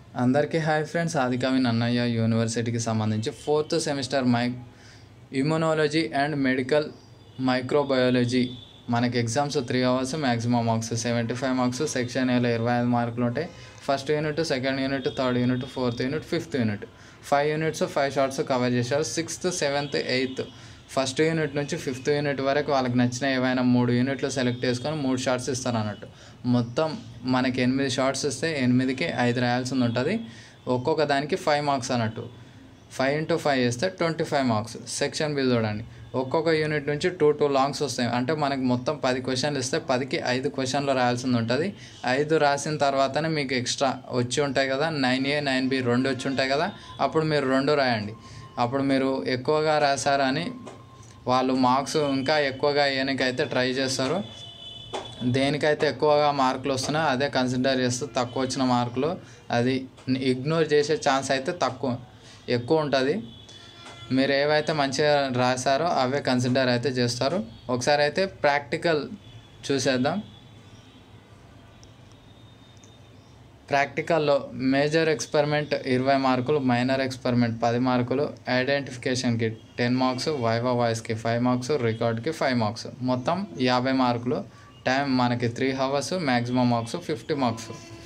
అందరికీ hi friends ఆదికవి Nannaya యూనివర్సిటీకి సంబంధించి ఫోర్త్ సెమిస్టర్ మై ఇమ్యునాలజీ అండ్ మెడికల్ మైక్రోబయాలజీ మనకి exams three hours maximum marks seventy five marks section ఏలో ఇరవై ఐదు మార్కులు ఉంటాయి first unit second unit third unit fourth unit fifth unit five units five shorts cover చేశారు sixth seventh eighth first unit నుంచి fifth unit వరకు వాళ్ళకి నచ్చిన ఏవైనా మూడు యూనిట్లు సెలెక్ట్ చేసుకొని మూడు షార్ట్స్ ఇస్తారు అన్నట్టు మొత్తం మనకి ఎనిమిది షార్ట్స్ ఇస్తే ఎనిమిదికి ఐదు రాయాల్సింది ఉంటుంది ఒక్కొక్క దానికి ఫైవ్ మార్క్స్ అన్నట్టు ఫైవ్ ఇంటూ ఫైవ్ చేస్తే twenty five marks section B చూడండి ఒక్కొక్క యూనిట్ నుంచి టూ టూ లాంగ్స్ వస్తాయి అంటే మనకి మొత్తం పది క్వశ్చన్లు ఇస్తే పదికి ఐదు క్వశ్చన్లు రాయాల్సింది ఉంటుంది ఐదు రాసిన తర్వాతనే మీకు ఎక్స్ట్రా వచ్చి ఉంటాయి కదా నైన్ ఏ నైన్ బి రెండు వచ్చి ఉంటాయి కదా అప్పుడు మీరు రెండు రాయండి అప్పుడు మీరు ఎక్కువగా రాశారని వాళ్ళు మార్క్స్ ఇంకా ఎక్కువగా వేయడానికైతే ట్రై చేస్తారు దేనికైతే ఎక్కువగా మార్కులు వస్తున్నాయో అదే కన్సిడర్ చేస్తూ తక్కువ వచ్చిన మార్కులు అది ఇగ్నోర్ చేసే ఛాన్స్ అయితే తక్కువ ఎక్కువ ఉంటుంది మీరు ఏవైతే మంచిగా రాశారో అవే కన్సిడర్ అయితే చేస్తారు ఒకసారి అయితే ప్రాక్టికల్ చూసేద్దాం ప్రాక్టికల్లో మేజర్ ఎక్స్పెరిమెంట్ ఇరవై మార్కులు మైనర్ ఎక్స్పెరిమెంట్ పది మార్కులు ఐడెంటిఫికేషన్కి టెన్ మార్క్స్ వైవా వాయిస్కి ఫైవ్ మార్క్స్ రికార్డ్కి ఫైవ్ మార్క్స్ మొత్తం యాభై మార్కులు టైం మనకి three hours maximum marks fifty marks